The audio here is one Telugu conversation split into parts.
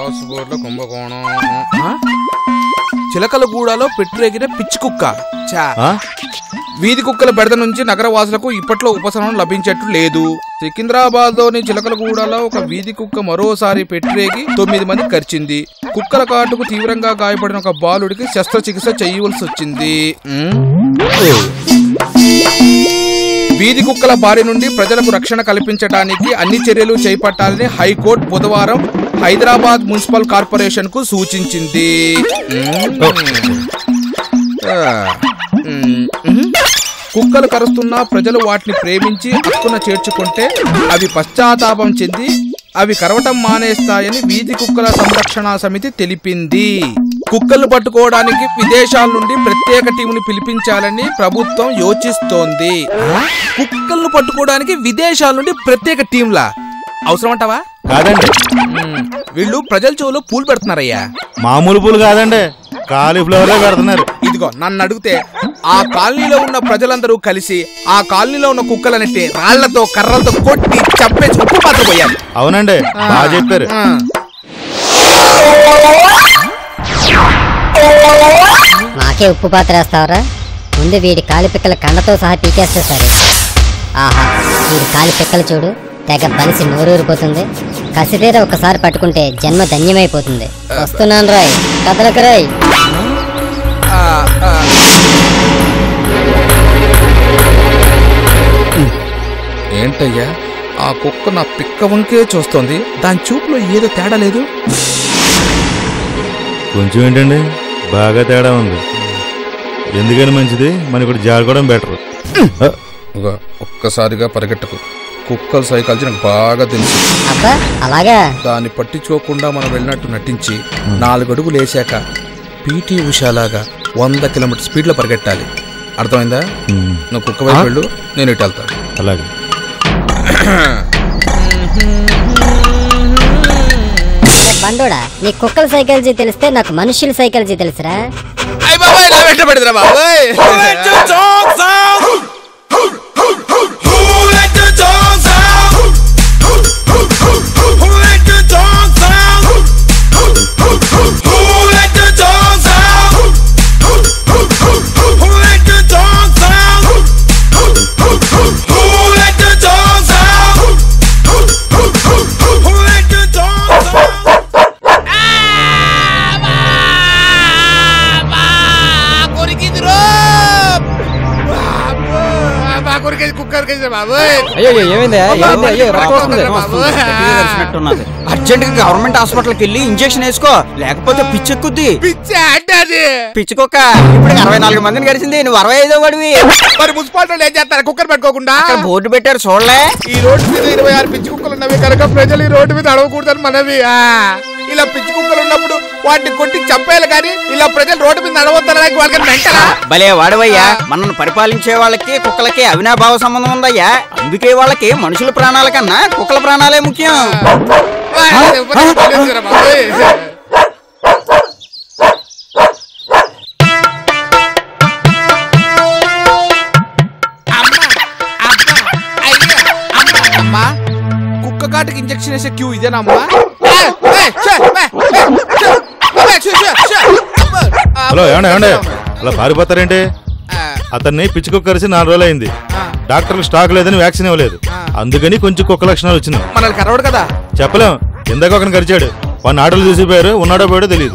కాసుగోడ్ల కుంభకోణం ఆ? చిలకలగూడలో పెట్టురేగిన పిచ్చి కుక్క చా ఆ? వీధి కుక్కల బెడద నుంచి నగరవాసులకు ఇప్పట్లో ఉపశమనం లభించట్టు లేదు సికింద్రాబాద్ లోని చిలకలగూడలో ఒక వీధి కుక్క మరోసారి పెట్టిరేగి తొమ్మిది మంది కరిచింది కుక్కల కాటుకు తీవ్రంగా గాయపడిన ఒక బాలుడికి శస్త్రచికిత్స చేయవలసి వచ్చింది ఉమ్. వీధి కుక్కల బారి నుండి ప్రజలకు రక్షణ కల్పించడానికి అన్ని చర్యలు చేపట్టాలని హైకోర్టు బుధవారం హైదరాబాద్ మున్సిపల్ కార్పొరేషన్ కు సూచించింది ఉమ్. ఆ, ఉమ్, ఉమ్. కుక్కలు కరుస్తున్నా ప్రజలు వాటిని ప్రేమించి హక్కున చేర్చుకుంటే అవి పశ్చాత్తాపం చెంది అవి కరవటం మానేస్తాయని వీధి కుక్కల సంరక్షణ సమితి తెలిపింది కుక్కలు పట్టుకోవడానికి విదేశాల నుండి ప్రత్యేక టీముని పిలిపించాలని ప్రభుత్వం యోచిస్తోంది కుక్కలను పట్టుకోవడానికి విదేశాల నుండి ప్రత్యేక టీంలా అవసరం అంటావా కాదండి ఉమ్, వీళ్ళు ప్రజల చెవులో పూలు పెడుతున్నారయ్యా మామూలు పూలు కాదండి కాలీఫ్లవర్లే పెడుతున్నారు ఇదిగో నన్ను అడిగితే ఆ కాలనీలో ఉన్న ప్రజలందరూ కలిసి ఆ కాలనీలో ఉన్న కుక్కలన్నిటి రాళ్లతో కర్రలతో కొట్టి చంపేసి ఉప్పు పాత్ర పోయారు అవునండి బాగా చెప్పారు ఆ. నాకే ఉప్పు పాత్ర వేస్తావరా ముందు వీడి కాలి పిక్కల కండతో సహా పీకేస్తే సరే ఆహా వీడి కాలి పిక్కలు చూడు తెగ బలిసి నోరూరిపోతుంది కసితీర ఒకసారి పట్టుకుంటే జన్మ ధన్యమైపోతుంది వస్తున్నాను రాయ్ కథలకు రాయ్ ఆ, ఆ. ఏంటయ్యా ఆ కుక్క నా పిక్క వంకే చూస్తోంది దాని చూపులో ఏదో తేడా లేదు కొంచెం ఏంటండి బాగా తేడా ఉంది ఎందుకని మంచిది మన ఇక్కడ జారుకోవడం బెటర్ ఇక ఒక్కసారిగా పరిగెట్టకు కుక్కల సైకాలజీ నాకు బాగా తెలుసు అబ్బా అలాగా దాన్ని పట్టించుకోకుండా మనం వెళ్ళినట్టు నటించి నాలుగు అడుగులు వేసాక పీటీ ఉషాలాగా వంద కిలోమీటర్ స్పీడ్లో పరిగెట్టాలి అర్థమైందా నువ్వు కుక్క వైపు వెళ్ళు నేను ఇటు వెళ్తాను అలాగే ఏ బండోడా నీ కుక్కల సైకాలజీ తెలిస్తే నాకు మనుషుల సైకాలజీ తెలుసురా అయ్యో అయ్యో, ఏమైంది ఏమైంది అయ్యో రక్తం వస్తుంది అర్జెంట్ గా గవర్నమెంట్ హాస్పిటల్కి వెళ్ళి ఇంజెక్షన్ వేసుకో లేకపోతే పిచ్చెక్కుద్ది పిచ్చుకోక ఇప్పుడు అరవై నాలుగు మందిని గడిచింది నువ్వు అరవై ఐదో వాడివి మరి మున్సిపాలిటీ ఏం చేస్తారు కుక్కర్ పెట్టుకోకుండా అక్కడ బోర్డు పెట్టారు చూడలే ఈ రోడ్డు మీద ఇరవై ఆరు పిచ్చి కుక్కలు ఉన్నవి కనుక ప్రజలు ఈ రోడ్డు మీద అడవకూడదని మనవి ఆ. ఇలా పిచ్చి కుక్కలు ఉన్నప్పుడు వాటిని కొట్టి చంపేయాలి కానీ ఇలా ప్రజలు రోడ్డు మీద నడవద్దనడానికి వాళ్ళకి మెంటలా భలే వాడవయ్యా మనల్ని పరిపాలించే వాళ్ళకి కుక్కలకి అవినాభావ సంబంధం ఉందయ్యా అందుకే వాళ్ళకి మనుషుల ప్రాణాల కన్నా కుక్కల ప్రాణాలే ముఖ్యం అమ్మా కుక్క కాటికి ఇంజక్షన్ వేసే క్యూ ఇదేనమ్మా హలో ఏమండి ఏమండి అలా పారిపోతారేంటి అతన్ని పిచ్చి కుక్క కరిసి నాలుగు రోజులు అయింది డాక్టర్లు స్టాక్ లేదని వ్యాక్సిన్ ఇవ్వలేదు అందుకని కొంచెం కుక్క లక్షణాలు వచ్చినాయి మనల్ని కరవడు కదా చెప్పలేం ఇందాక ఒకరిని కరిచాడు వాడిని ఆటోలు చూసిపోయారు ఉన్నాడో పోయాడో తెలియదు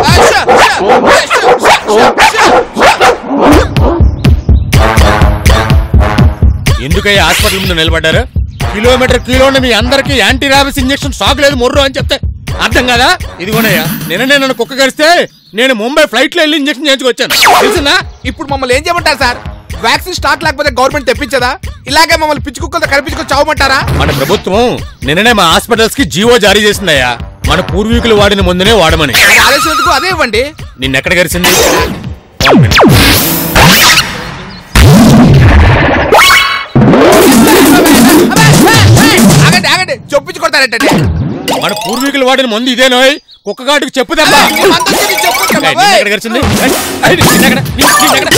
ఎందుకయ్యా హాస్పిటల్ ముందు నిలబడ్డారు కిలోమీటర్ కిలోని మీ అందరికి యాంటీ ర్యాబిస్ ఇంజెక్షన్ స్టాక్ లేదు మొర్రు అని చెప్తే అర్థం కదా ఇదిగోనయ్యా నిన్ననే నన్ను కుక్క కరిస్తే నేను ముంబై ఫ్లైట్ లో వెళ్ళి ఇంజెక్షన్ చేయించుకొచ్చాను తెలిసిందా ఇప్పుడు మమ్మల్ని ఏం చేయమంటారు సార్ వ్యాక్సిన్ స్టాక్ లేకపోతే గవర్నమెంట్ తెప్పించదా ఇలాగే మమ్మల్ని పిచ్చి కుక్కలతో కనిపించుకొని చావమంటారా మన ప్రభుత్వం నిన్ననే మా హాస్పిటల్స్ కి జీవో జారీ చేసిందయ్యా మన పూర్వీకులు వాడిన ముందునే వాడమని అది ఆలోచనకు అదే ఇవ్వండి నిన్నెక్కడ కరిసింది ఆగండి ఆగండి చొప్పించి కొడతారంటే మన పూర్వీకులు వాడిన మందు ఇదేనోయ్ కుక్క కాటుకు చెప్పు దెబ్బ ఏయ్, నిన్నెక్కడ కరిచింది ఏయ్, ఏయ్, నిన్నెక్కడ? నిన్న- నిన్నెక్కడ?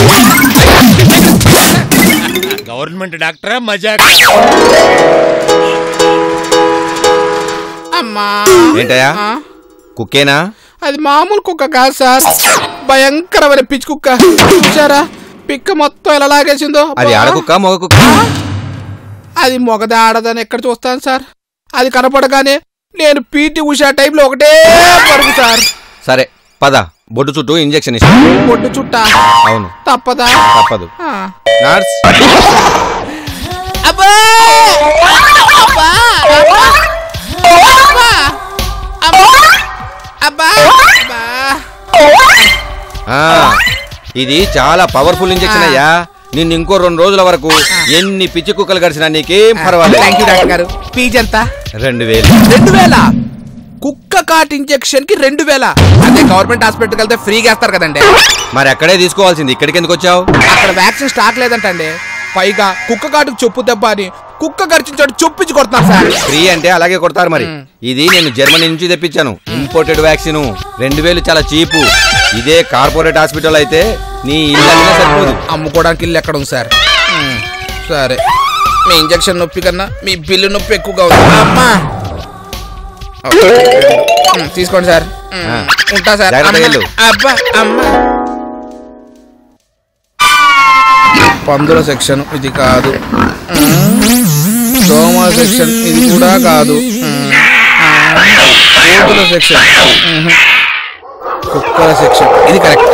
నిన్నెక్కడ? గవర్నమెంట్ డాక్టరా మజాక్ అమ్మా ఏంటయ్యా ఆ? కుక్కేనా అది మామూలు కుక్క కాదు సార్ భయంకరమైన పిచ్చి కుక్క చూసారా పిక్క మొత్తం ఎలా లాగేసిందో అది అబ్బా. ఆడ కుక్క మగ కుక్క అది మొగది ఆడదని ఎక్కడ చూస్తాను సార్ అది కనపడగానే నేను పీటీ ఉషా టైంలో ఒకటే పరుగు సార్ సరే పద బొడ్డు చుట్టూ ఇంజెక్షన్ ఇస్తా పొట్టు చుట్టా అవును తప్పదా తప్పదు ఆ. నర్స్ అబ్బా! అబ్బా! అబ్బా! అబ్బా! అబ్బా! అబ్బా! ఆ, ఇది చాలా పవర్ఫుల్ ఇంజెక్షన్ అయ్యా నిన్ను ఇంకో రెండు రోజుల వరకు ఎన్ని పిచ్చి కుక్కలు గడిచినా నీకేం పర్వాలేదు థ్యాంక్ యూ డాక్టర్ గారు ఫీజు ఎంత రెండు వేలు రెండు వేల కుక్క కాట్ ఇంజెక్షన్ కి రెండు వేల అదే గవర్నమెంట్ హాస్పిటల్కి వెళ్తే ఫ్రీగా వేస్తారు కదండి మరి అక్కడే తీసుకోవాల్సింది ఇక్కడికి ఎందుకు వచ్చావు అక్కడ వ్యాక్సిన్ స్టాక్ లేదంటండి పైగా కుక్క కాటుకు చెప్పు దెబ్బ అని కుక్క గడిచించాడు చొప్పించి కొడుతున్నారు సార్ ఫ్రీ అంటే అలాగే కొడతారు మరి ఇది నేను జర్మనీ నుంచి తెప్పించాను ఇంపోర్టెడ్ వ్యాక్సిన్ రెండు వేలు చాలా చీపు ఇదే కార్పొరేట్ హాస్పిటల్ అయితే నీ ఇల్లు అన్నా సరిపోదు అమ్ముకోవడానికి ఇల్లు ఎక్కడ ఉంది సార్ మ్మ్. సరే మీ ఇంజక్షన్ నొప్పి కన్నా మీ బిల్లు నొప్పి ఎక్కువగా ఉంది అమ్మా ఓకే. మ్మ్, తీసుకోండి సార్ మ్మ్. ఆ. ఉంటా సార్ జాగ్రత్తగా అమ్మా. వెళ్ళు. అబ్బా అమ్మా పందుల సెక్షన్ ఇది కాదు మ్మ్. దోమల సెక్షన్ ఇది కూడా కాదు మ్మ్. ఆ. కోతుల సెక్షన్ మ్మ్. కుక్కల సెక్షన్ ఇది కరెక్ట్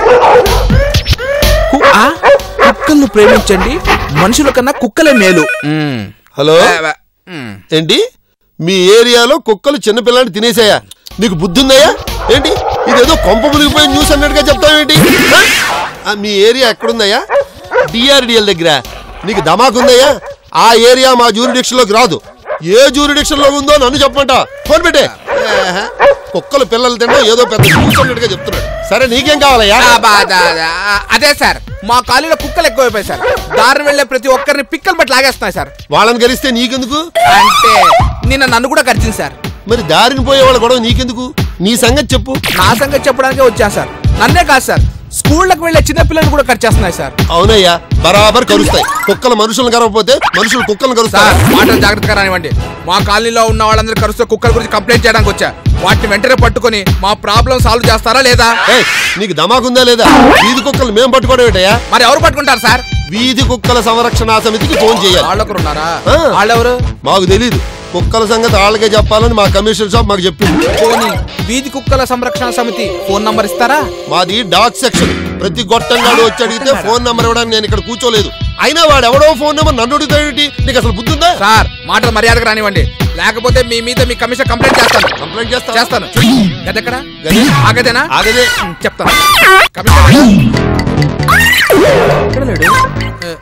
కు- ఆ? కుక్కలను ప్రేమించండి మనుషుల కన్నా కుక్కలే మేలు మ్మ్. హలో ఆ, మ్మ్. ఏంటి మీ ఏరియాలో కుక్కలు చిన్నపిల్లని తినేసాయా నీకు బుద్ధి ఉందయ్యా ఏంటి ఇదేదో కొంప మునిగిపోయిన న్యూస్ అన్నట్టుగా చెప్తావేంటి ఆ? ఆ, మీ ఏరియా ఎక్కడుందయ్యా డిఆర్డిఎల్ దగ్గర నీకు ధమాకుందయ్యా ఆ ఏరియా మా జూరిడిక్షన్ లోకి రాదు ఏ జూరిడిక్షన్ లో ఉందో నన్ను చెప్పమంట ఫోన్ పెట్టే ఏహే, కుక్కలు పిల్లలు తినడం ఏదో పెద్ద న్యూస్ అన్నట్టుగా చెప్తున్నాడు సరే నీకేం కావాలయ్యా ఆ, బా- దా- దా- అదే సార్ మా కాలనీలో కుక్కలు ఎక్కువైపోయాయి సార్ దారిని వెళ్లే ప్రతి ఒక్కరిని పిక్కలు బట్టి లాగేస్తున్నాయి సార్ వాళ్ళని గరిస్తే నీకెందుకు అంటే నిన్న నన్ను కూడా కరిచింది సార్ మరి దారిని పోయే వాళ్ళ గొడవ నీకెందుకు నీ సంగతి చెప్పు నా సంగతి చెప్పడానికే వచ్చాను సార్ నన్నే కాదు సార్ స్కూళ్ళకి వెళ్లే చిన్న పిల్లలు కూడా ఖర్చేస్తున్నాయి సార్ అవునయ్యా బరాబర్ కరుస్తాయి కుక్కలు మనుషులను కరవకపోతే మనుషులు కుక్కలను సార్ కరుస్తారు మాటలు జాగ్రత్తగా రానివ్వండి మా కాలనీలో ఉన్న వాళ్ళందరూ కరుస్తూ కుక్కల గురించి కంప్లైంట్ చేయడానికి వచ్చా వాటిని వెంటనే పట్టుకొని మా ప్రాబ్లం సాల్వ్ చేస్తారా లేదా ఏయ్, నీకు ధమాకుందా లేదా వీధి కుక్కలు మేము పట్టుకోవడం ఏంటయ్యా మరి ఎవరు పట్టుకుంటారు సార్ వీధి కుక్కల సంరక్షణ సమితికి ఫోన్ చేయాలి వాళ్ళొకరు ఉన్నారా ఆ. వాళ్ళెవరు మాకు తెలీదు కుక్కల సంగతి వాళ్ళకే చెప్పాలని మా కమిషనర్ షాప్ మాకు చెప్పింది పోనీ వీధి కుక్కల సంరక్షణ సమితి ఫోన్ నంబర్ ఇస్తారా మాది డాగ్ సెక్షన్ ప్రతి గొట్టంగాడు వచ్చి అడిగితే ఫోన్ నెంబర్ ఇవ్వడానికి నేను ఇక్కడ కూర్చోలేదు అయినా వాడు ఎవడో ఫోన్ నెంబర్ నన్ను అడుగుతాడేంటి నీకు అసలు బుద్ధి ఉందా సార్ మాటలు మర్యాదగా రానివ్వండి లేకపోతే మీ మీద మీ కమిషన్ కంప్లైంట్ చేస్తాను కంప్లైంట్ చేస్తా చేస్తాను గదెక్కడ గది. ఆగదేనా ఆగదే ఉమ్, చెప్తాను కమిషన్ ఎక్కడ? ఎక్కడ లేడు ఏ.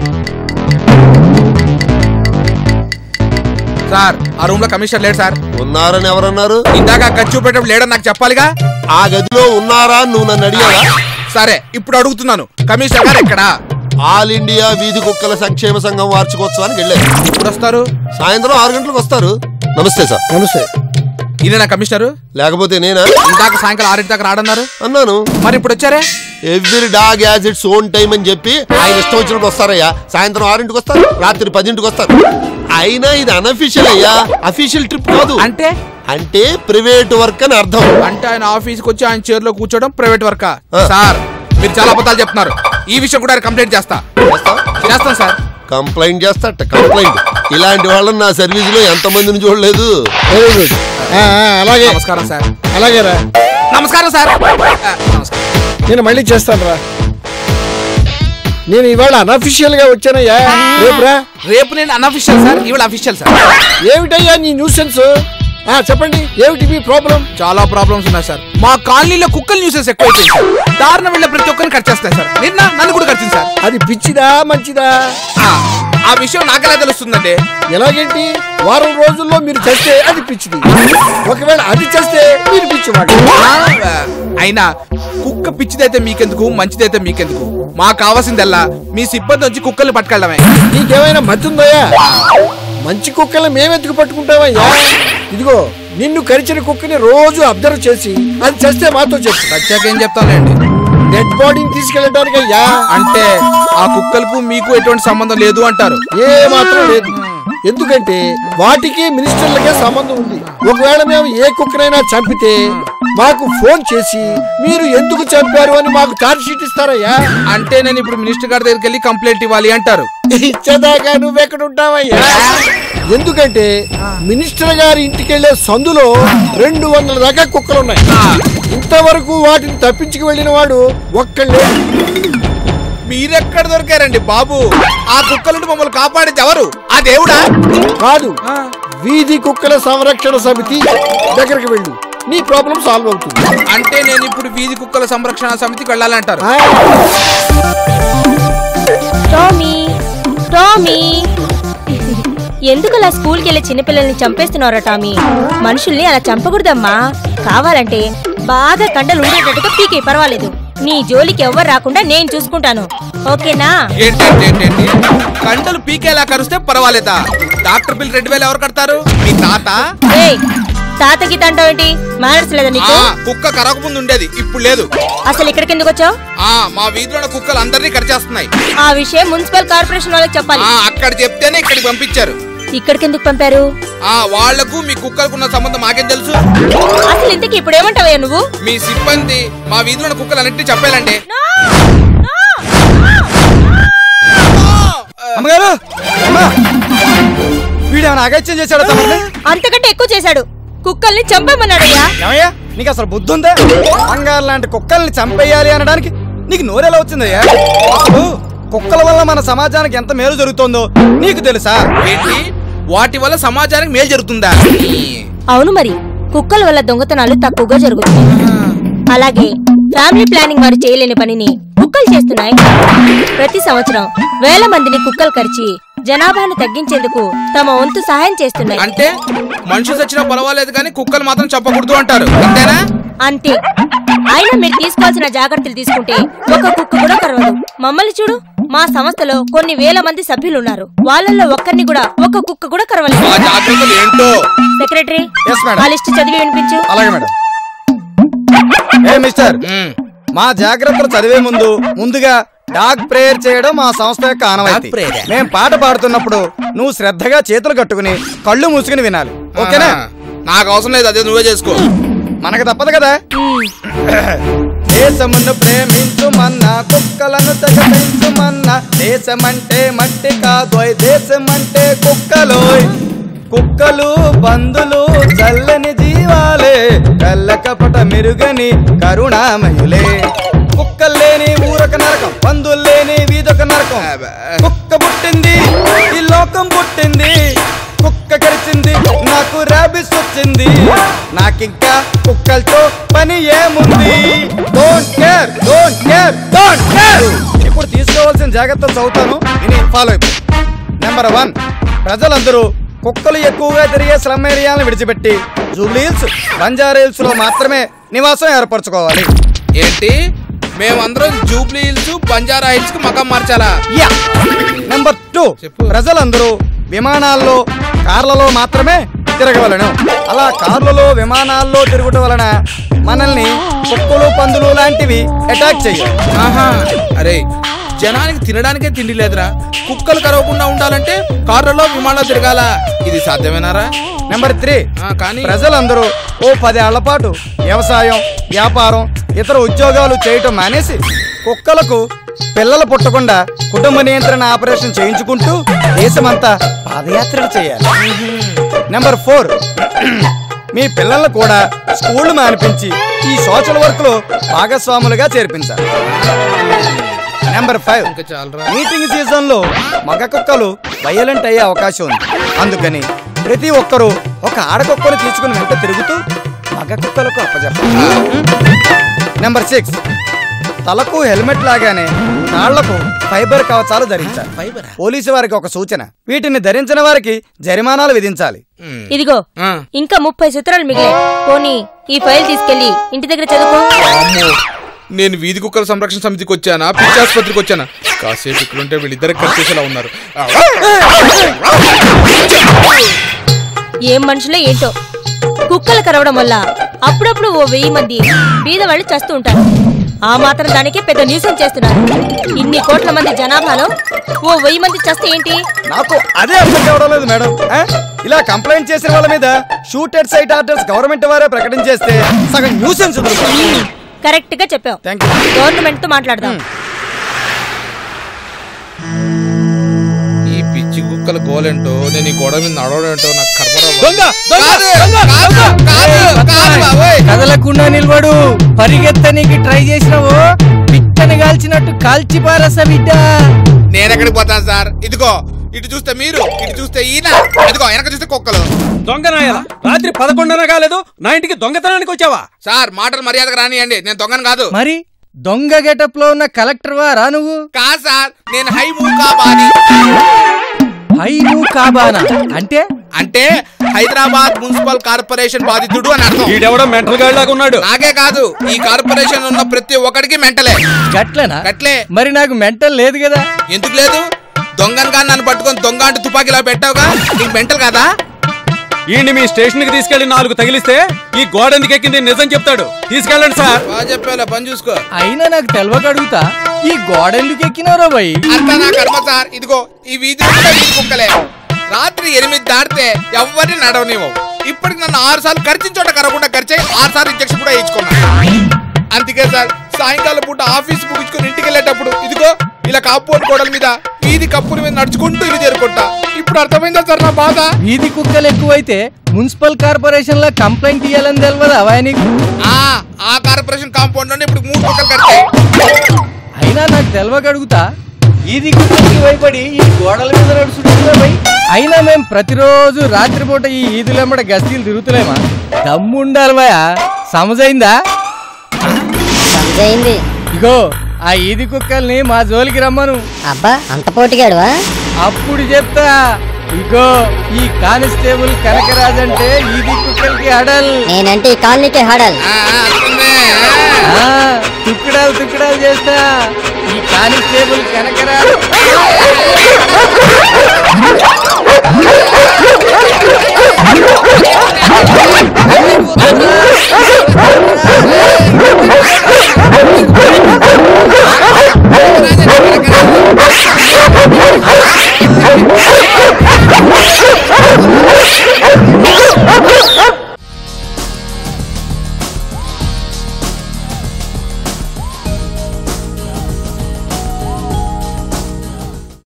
సార్ ఆ రూమ్ లో కమిషనర్ లేడు సార్ ఉన్నారని ఎవరన్నారు ఇందాక ఖర్చు చూపేటప్పుడు లేడని నాకు చెప్పాలిగా ఆ గదిలో ఉన్నారా అని నువ్వు నన్ను అడిగావా సరే ఇప్పుడు అడుగుతున్నాను కమిషనర్ గారు ఎక్కడా ఆల్ ఇండియా వీధి కుక్కల సంక్షేమ సంఘం వార్షికోత్సవానికి వెళ్ళారు ఇప్పుడు వస్తారు సాయంత్రం ఆరు గంటలకు వస్తారు నమస్తే సార్ నమస్తే ఇదేనా కమిషనర్ లేకపోతే నేనా ఇందాక సాయంకాలం ఆరింటి దాకా రాడన్నారు అన్నాను మరి ఇప్పుడు వచ్చారే every dog has its own time అని చెప్పి ఆయన ఇష్టం వచ్చినప్పుడు వస్తారయ్యా సాయంత్రం ఆరింటికి వస్తారు రాత్రి పదింటికి వస్తారు అయినా ఇది అనఫిషియల్ అయ్యా అఫీషియల్ ట్రిప్ కాదు అంటే అంటే ప్రైవేట్ వర్క్ అని అర్థం అంటే ఆయన ఆఫీస్కి వచ్చి ఆయన చైర్ లో కూర్చోవడం ప్రైవేట్ వర్క్ ఆ. సార్ మీరు చాలా అబద్ధాలు చెప్తున్నారు ఈ విషయం కూడా ఆయన కంప్లైంట్ చేస్తా చేస్తాను సార్ కంప్లైంట్ చేస్తాట కంప్లైంట్ ఇలాంటి వాళ్ళని నా సర్వీస్ లో ఎంత మందిని చూడలేదు వెరీ గుడ్ అలాగే నమస్కారం సార్ అలాగే రా నమస్కారం సార్ ఆ, నమస్కారం నేను మళ్ళీ చేస్తాను రా నేను ఇవాళ అనఫిషియల్ గా వచ్చానయ్యా రేపు రా రేపు నేను అన్అఫిషియల్ సార్ ఇవాళ అఫీషియల్ సార్ ఏమిటయ్యా నీ న్యూసెన్స్ ఆ చెప్పండి ఏమిటి మీ ప్రాబ్లం చాలా ప్రాబ్లమ్స్ ఉన్నాయి సార్ మా కాలనీలో కుక్కల న్యూసెస్ ఎక్కువైపోయింది సార్ దారుణం వెళ్ళే ప్రతి ఒక్కరిని ఖర్చు చేస్తాయి సార్ నిన్న నన్ను కూడా ఖర్చింది సార్ అది పిచ్చిదా మంచిదా ఆ, ఆ విషయం నాకెలా తెలుస్తుందండి ఎలాగేంటి వారం రోజుల్లో మీరు చేస్తే అది పిచ్చిది ఒకవేళ అది చేస్తే మీరు పిచ్చివాడు ఆ, అయినా కుక్క పిచ్చిదైతే మీకెందుకు మంచిదైతే మీకెందుకు మాకు కావాల్సిందల్లా మీ సిబ్బంది వచ్చి కుక్కల్ని పట్టుకెళ్ళడమే నీకేమైనా మతుందయ్యా మంచి కుక్కల్ని మేమెత్తుకు పట్టుకుంటామయ్యా ఇదిగో నిన్ను కరిచిన కుక్కని రోజు అబ్జర్వ్ చేసి అది చేస్తే మాతో చెప్పు వచ్చాక ఏం చెప్తానండి డెడ్ బాడీని తీసుకెళ్ళడానికి అయ్యా అంటే ఆ కుక్కలకు మీకు ఎటువంటి సంబంధం లేదు అంటారు ఏ మాత్రం లేదు ఎందుకంటే వాటికి మినిస్టర్లకే సంబంధం ఉంది ఒకవేళ మేము ఏ కుక్కనైనా చంపితే మాకు ఫోన్ చేసి మీరు ఎందుకు చంపారు అని మాకు ఛార్జ్ షీట్ ఇస్తారయ్యా అంటే నేను ఇప్పుడు మినిస్టర్ గారి దగ్గరికి వెళ్ళి కంప్లైంట్ ఇవ్వాలి అంటారు ఇచ్చేదాకా నువ్వెక్కడ ఉంటావయ్యా ఎందుకంటే మినిస్టర్ గారి ఇంటికి వెళ్లే సందులో రెండు వందల దాకా కుక్కలు ఉన్నాయి ఇంతవరకు వాటిని తప్పించుకు వెళ్ళిన వాడు ఒక్కళ్ళే మీరెక్కడ దొరికారండి బాబు ఆ కుక్కలుండి మమ్మల్ని కాపాడేది ఎవరు ఆ దేవుడా కాదు వీధి కుక్కల సంరక్షణ సమితి దగ్గరికి వెళ్ళు నీ ప్రాబ్లం సాల్వ్ అవుతుంది అంటే నేను ఇప్పుడు వీధి కుక్కల సంరక్షణ సమితికి వెళ్ళాలంటారు ఆ, టామీ టామీ ఎందుకు అలా స్కూల్కి వెళ్ళే చిన్నపిల్లల్ని చంపేస్తున్నారా టామీ మనుషుల్ని అలా చంపకూడదమ్మా కావాలంటే బాగా కండలు ఉండేటట్టుగా పీకే పర్వాలేదు నీ జోలికి ఎవ్వరు రాకుండా నేను చూసుకుంటాను ఓకేనా ఏంటంటే ఏంటండి కండలు పీకేలా కరుస్తే పర్వాలేదా డాక్టర్ బిల్ రెండు వేలు ఎవరు కడతారు మీ తాత ఏయ్ తాతకి తంటావు ఏంటి మేనర్స్ లేదా ఆ నీకు కుక్క కరక ముందు ఉండేది ఇప్పుడు లేదు అసలు ఇక్కడికి ఎందుకు వచ్చావు ఆ మా వీధిలో ఉన్న కుక్కలు అందరినీ కరిచేస్తున్నాయి ఆ విషయం మున్సిపల్ కార్పొరేషన్ వాళ్ళకి చెప్పాలి ఆ అక్కడ చెప్తేనే ఇక్కడికి పంపించారు ఇక్కడికి ఎందుకు పంపారు ఆ వాళ్లకు మీ కుక్కలకు ఉన్న సంబంధం మాకేం తెలుసు అసలు ఇంతకి ఇప్పుడు ఏమంటావయ్యా నువ్వు మీ సిబ్బంది మా వీధిలో ఉన్న కుక్కలు అన్నింటినీ చెప్పాలండి అమ్మగారు అమ్మా వీడేమైనా అగత్యం చేశాడు తమని అంతకంటే ఎక్కువ చేశాడు కుక్కల్ని చంపమన్నాడయ్యా ఏమయ్యా నీకు అసలు బుద్ధి ఉందా బంగారు లాంటి కుక్కల్ని చంపేయాలి అనడానికి నీకు నోరెలా వచ్చిందయ్యా అసలు కుక్కల వల్ల మన సమాజానికి ఎంత మేలు జరుగుతుందో నీకు తెలుసా ఏంటి వాటి వల్ల సమాజానికి మేలు జరుగుతుందా అవును మరి కుక్కల వల్ల దొంగతనాలు తక్కువగా జరుగుతున్నాయి అలాగే ఫ్యామిలీ ప్లానింగ్ వారు చేయలేని పనిని కుక్కలు చేస్తున్నాయి ప్రతి సంవత్సరం వేల మందిని కుక్కలు కరిచి జనాభాను తగ్గించేందుకు తమ వంతు సహాయం చేస్తున్నాయి అంటే మనిషి చచ్చినా పర్వాలేదు కానీ కుక్కలు మాత్రం చెప్పకూడదు అంటారు అంతేనా అంతే అయినా మీరు తీసుకోవాల్సిన జాగ్రత్తలు తీసుకుంటే ఒక కుక్క కూడా కరవదు మమ్మల్ని చూడు మా సంస్థలో కొన్ని వేల మంది సభ్యులు ఉన్నారు వాళ్ళల్లో ఒక్కరిని కూడా ఒక కుక్క కూడా కరవలేదు ఆ జాగ్రత్తలు ఏంటో సెక్రటరీ Yes, madam. ఆ లిస్ట్ చదివి వినిపించు అలాగే మేడం ఏ మిస్టర్ ఉమ్. మా జాగ్రత్తలు చదివే ముందు ముందుగా డాగ్ ప్రేయర్ చేయడం మా సంస్థ యొక్క ఆనవాయితీ Dog prayer. మేం పాట పాడుతున్నప్పుడు నువ్వు శ్రద్ధగా చేతులు కట్టుకుని కళ్ళు మూసుకుని వినాలి ఓకేనా ఆహా. నాకు అవసరం లేదు అదే నువ్వే చేసుకో మనకు తప్పదు కదా దేశమును ప్రేమించుమన్నా కుక్కలను తెగ పెంచుమన్నా దేశమంటే మట్టి కాదోయ్ దేశమంటే కుక్కలోయ్ కుక్కలు బందులు చల్లని జీవాలే కళ్ళ కపట మెరుగని కరుణామయులే కుక్కల్లేని ఊరొక నరకం పందుల్లేని వీధొక నరకం కుక్క పుట్టింది ఈ లోకం పుట్టింది కుక్క కరిచింది నాకు ర్యాబిస్ వచ్చింది నాకింకా కుక్కలతో పని ఏముంది don't care don't care don't care ఇప్పుడు తీసుకోవాల్సిన జాగ్రత్తలు చదువుతాను ఇది ఫాలో అయిపో నెంబర్ వన్ ప్రజలందరూ కుక్కలు ఎక్కువగా తిరిగే స్లమ్ ఏరియాలను విడిచిపెట్టి జూబ్లీహిల్స్ బంజారా లో మాత్రమే నివాసం ఏర్పరచుకోవాలి ఏంటి మేమందరం జూబ్లీ హిల్స్ బంజారా హిల్స్ కి మకం మార్చాలా యా నెంబర్ టూ చెప్పు. ప్రజలందరూ విమానాల్లో కార్లలో మాత్రమే తిరగవలను అలా కార్లలో విమానాల్లో తిరుగుట వలన మనల్ని కుక్కలు పందులు లాంటివి అటాక్ చెయ్యాలి ఆహా అరే జనానికి తినడానికే తిండి లేదురా కుక్కలు కరవకుండా ఉండాలంటే కార్లలో విమానాలు తిరగాల ఇది సాధ్యమేనారా నెంబర్ త్రీ ఆ, కానీ ప్రజలందరూ ఓ పదేళ్ల పాటు వ్యవసాయం వ్యాపారం ఇతర ఉద్యోగాలు చేయటం మానేసి కుక్కలకు పిల్లలు పుట్టకుండా కుటుంబ నియంత్రణ ఆపరేషన్ చేయించుకుంటూ దేశమంతా పాదయాత్రలు చేయాలి నెంబర్ ఫోర్ మీ పిల్లలను కూడా స్కూల్ మానిపించి ఈ సోషల్ వర్క్ లో భాగస్వాములుగా చేర్పించాలి నెంబర్ ఫైవ్ ఇంకా చాలరా మీటింగ్ సీజన్ లో మగ కుక్కలు వైలెంట్ అయ్యే అవకాశం ఉంది అందుకని ప్రతి ఒక్కరూ ఒక ఆడకుక్కను తీసుకుని వెంట తిరుగుతూ మగ కుక్కలకు అప్పచెప్పాలి నెంబర్ సిక్స్ తలకు హెల్మెట్ లాగానే కాళ్లకు ఫైబర్ కవచాలు ధరించాలి ఫైబరా? పోలీసు వారికి ఒక సూచన వీటిని ధరించిన వారికి జరిమానాలు విధించాలి ఉమ్. ఇదిగో ఆ. ఇంకా ముప్పై సూత్రాలు మిగిలాయి పోనీ ఈ ఫైల్ తీసుకెళ్లి ఇంటి దగ్గర చదువుకో అమ్మో నేను వీధి కుక్కల సంరక్షణ సమితికి వచ్చానా పిచ్చి ఆసుపత్రికి వచ్చానా కాసేపు ఇక్కడుంటే వీళ్ళిద్దరు కలిసేలా ఉన్నారు ఏం మనుషులే ఏంటో కుక్కలు కరవడం వల్ల అప్పుడప్పుడు ఓ వెయ్యి మంది బీద వాళ్ళు చస్తూ ఉంటారు ఆ మాత్రం దానికి పెద్ద న్యూసెన్స్ చేస్తున్నారు ఇన్ని కోట్ల మంది జనాభాలో ఓ వెయ్యి మంది చస్తే ఏంటి నాకు అదే అర్థం కావడం లేదు మేడం ఆ? ఇలా కంప్లైంట్ చేసిన వాళ్ళ మీద షూటెడ్ సైట్ ఆర్డర్స్ గవర్నమెంట్ వారే ప్రకటించేస్తే సగం న్యూసెన్స్ కరెక్ట్ గా చెప్పావు థ్యాంక్ యూ గవర్నమెంట్ తో మాట్లాడదాం ఈ పిచ్చి కుక్కల గోలేంటో నేను ఈ గొడవ మీద నడవడేంటో నాకు కర్మరా బాబు. దొంగ దొంగ కాదు, దొంగ కాదు, కాదు, కాదు బాబోయ్. కదలకుండా నిలబడు పరిగెత్తనీకి ట్రై చేసినావు పిక్కని కాల్చినట్టు కాల్చి పారస బిడ్డ నేను ఎక్కడికి పోతాను సార్ ఇదిగో ఇటు చూస్తే మీరు ఇటు చూస్తే ఈయన ఇదిగో వెనక చూస్తే కుక్కలు దొంగనాయలా రాత్రి పదకొండున కాలేదు నా ఇంటికి దొంగతనానికి వచ్చావా సార్ మాటలు మర్యాదగా రానియండి నేను దొంగను కాదు మరి దొంగ గెటప్ లో ఉన్న కలెక్టర్ వా రా నువ్వు కాదు సార్ నేను హై మూకాబాని హైను కాబానా అంటే అంటే హైదరాబాద్ మున్సిపల్ కార్పొరేషన్ బాధితుడు అని అర్థం ఈడెవడో మెంటల్ గాడ్ లాగా ఉన్నాడు నాకే కాదు ఈ కార్పొరేషన్ ఉన్న ప్రతి ఒక్కడికి మెంటలే గట్లనా గట్లే మరి నాకు మెంటల్ లేదు కదా ఎందుకు లేదు దొంగను కానీ నన్ను పట్టుకొని దొంగ అంటూ తుపాకీలా పెట్టావుగా నీకు మెంటల్ కదా ఈయన్ని మీ స్టేషన్ కి తీసుకెళ్లి నాలుగు తగిలిస్తే ఈ గోడ ఎందుకు ఎక్కింది నిజం చెప్తాడు తీసుకెళ్ళండి సార్ బాగా చెప్పావులే పని చూసుకో అయినా నాకు తెలవక అడుగుతా ఈ గోడ ఎందుకు ఎక్కినారో భయ్ అంతా నా కర్మ సార్ ఇదిగో ఈ వీధి కుక్క వీధి కుక్కలే రాత్రి ఎనిమిది దాటితే ఎవరిని నడవనివ్వవు ఇప్పటికి నన్ను ఆరు సార్లు ఖర్చిన చోట కరగకుండా ఖర్చు ఆరు సార్లు ఇంజక్షన్ కూడా వేయించుకున్నా అందుకే సార్ సాయంకాలం పూట ఆఫీస్ ముగించుకొని ఇంటికి వెళ్ళేటప్పుడు ఇదిగో ఇలా కాంపౌండ్ గోడల మీద వీధి కప్పుల మీద నడుచుకుంటూ ఇల్లు చేరుకుంటా ఇప్పుడు అర్థమైందా సార్ నా బాధ వీధి కుక్కలు ఎక్కువైతే మున్సిపల్ కార్పొరేషన్ లో కంప్లైంట్ ఇవ్వాలని తెలియదా అవా నీకు ఆ ఆ కార్పొరేషన్ కాంపౌండ్ నుండి ఇప్పుడు మూడు కుక్కలు కట్టాయి అయినా నాకు తెలవక అడుగుతా ఈది కుక్కలకి భయపడి ఈ గోడల మీద నడుచుకుంటున్నా భయ్ అయినా మేము ప్రతిరోజు రాత్రిపూట ఈ ఈదులెంబడ గస్తీలు తిరుగుతులేమా దమ్ముండాలి భయ సమజైందా సమజైంది ఇగో ఆ ఈది కుక్కల్ని మా జోలికి రమ్మను అబ్బా అంత పోటీగాడువా అప్పుడు చెప్తా ఇగో ఈ కానిస్టేబుల్ కనకరాజ్ అంటే ఈది కుక్కలకి అడల్ నేనంటే ఈ కాలనీకి హడల్ ఆ, ఆ, అర్థమైంది. ఆ. ఆ, తుక్కడాలు తుక్కడాలు చేస్తా ఈ కానిస్టేబుల్ కనకరాజ్